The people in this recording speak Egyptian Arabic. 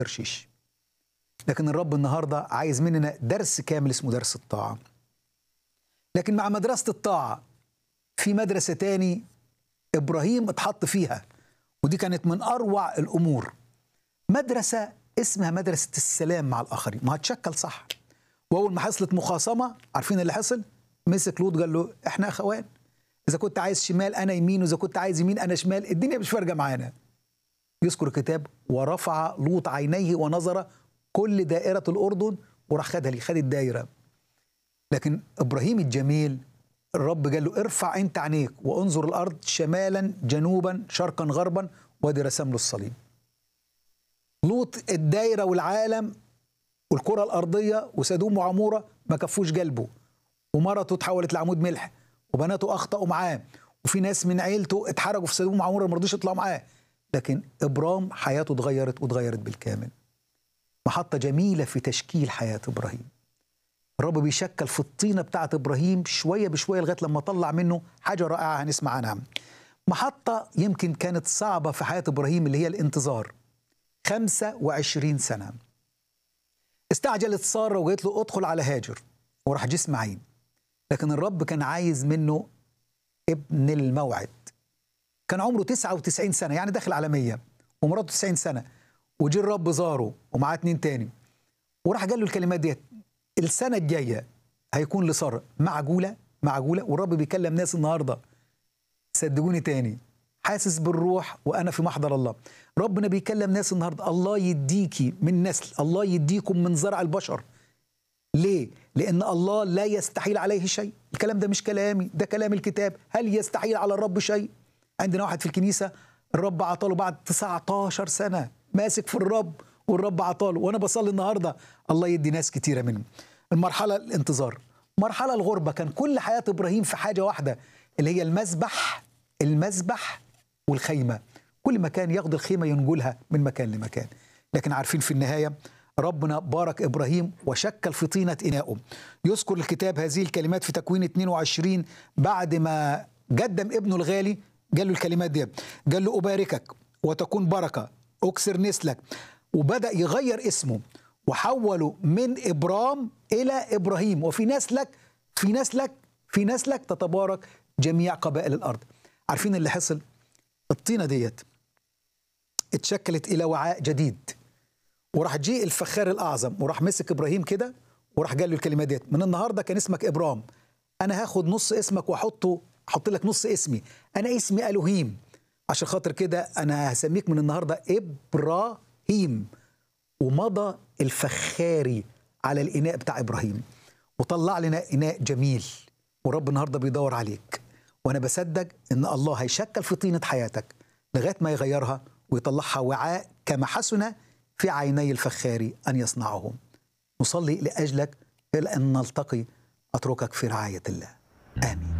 ترشيش لكن الرب النهارده عايز مننا درس كامل اسمه درس الطاعه لكن مع مدرسه الطاعه في مدرسه تاني ابراهيم اتحط فيها ودي كانت من اروع الامور مدرسه اسمها مدرسه السلام مع الاخرين ما هتشكل صح واول ما حصلت مخاصمه عارفين اللي حصل مسك لوط قال له احنا اخوان اذا كنت عايز شمال انا يمين واذا كنت عايز يمين انا شمال الدنيا مش فارقه معانا يذكر الكتاب ورفع لوط عينيه ونظر كل دائره الاردن وراح خدها لي خد الدايره لكن ابراهيم الجميل الرب قال له ارفع انت عينيك وانظر الارض شمالا جنوبا شرقا غربا وادي رسم له الصليب لوط الدايره والعالم والكره الارضيه وسدوم وعموره ما كفوش قلبه ومرته اتحولت لعمود ملح وبناته اخطاوا معاه وفي ناس من عيلته اتحرجوا في سدوم وعموره ما رضوش يطلعوا معاه لكن ابرام حياته اتغيرت واتغيرت بالكامل محطه جميله في تشكيل حياه ابراهيم الرب بيشكل في الطينه بتاعت ابراهيم شويه بشويه لغايه لما طلع منه حاجه رائعه هنسمع عنها محطه يمكن كانت صعبه في حياه ابراهيم اللي هي الانتظار 25 سنه استعجلت ساره وقالت له ادخل على هاجر وراح جه اسماعيل لكن الرب كان عايز منه ابن الموعد كان عمره 99 سنه يعني داخل على 100 ومراته 90 سنه وجه الرب زاره ومعاه اتنين تاني وراح قال له الكلمات ديت السنه الجايه هيكون لساره معجوله معجوله والرب بيكلم ناس النهارده صدقوني تاني حاسس بالروح وانا في محضر الله ربنا بيكلم ناس النهارده الله يديكي من نسل الله يديكم من زرع البشر ليه لان الله لا يستحيل عليه شيء الكلام ده مش كلامي ده كلام الكتاب هل يستحيل على الرب شيء عندنا واحد في الكنيسه الرب عطاله بعد 19 سنه ماسك في الرب والرب عطاله وانا بصلي النهارده الله يدي ناس كتيره منهم المرحله الانتظار مرحله الغربه كان كل حياه ابراهيم في حاجه واحده اللي هي المذبح المذبح والخيمه كل مكان ياخد الخيمه ينقلها من مكان لمكان لكن عارفين في النهايه ربنا بارك ابراهيم وشكل في طينه انائه يذكر الكتاب هذه الكلمات في تكوين 22 بعد ما قدم ابنه الغالي قال له الكلمات دي قال له اباركك وتكون بركه اكسر نسلك وبدا يغير اسمه وحوله من ابرام الى ابراهيم وفي نسلك في نسلك في نسلك تتبارك جميع قبائل الارض عارفين اللي حصل الطينه ديت اتشكلت الى وعاء جديد وراح جه الفخار الاعظم وراح مسك ابراهيم كده وراح قال له الكلمات ديت من النهارده كان اسمك ابرام انا هاخد نص اسمك واحطه احط لك نص اسمي انا اسمي الوهيم عشان خاطر كده انا هسميك من النهارده ابراهيم ومضى الفخاري على الاناء بتاع ابراهيم وطلع لنا اناء جميل ورب النهارده بيدور عليك وانا بصدق ان الله هيشكل في طينه حياتك لغايه ما يغيرها ويطلعها وعاء كما حسن في عيني الفخاري ان يصنعه نصلي لاجلك الى ان نلتقي اتركك في رعايه الله امين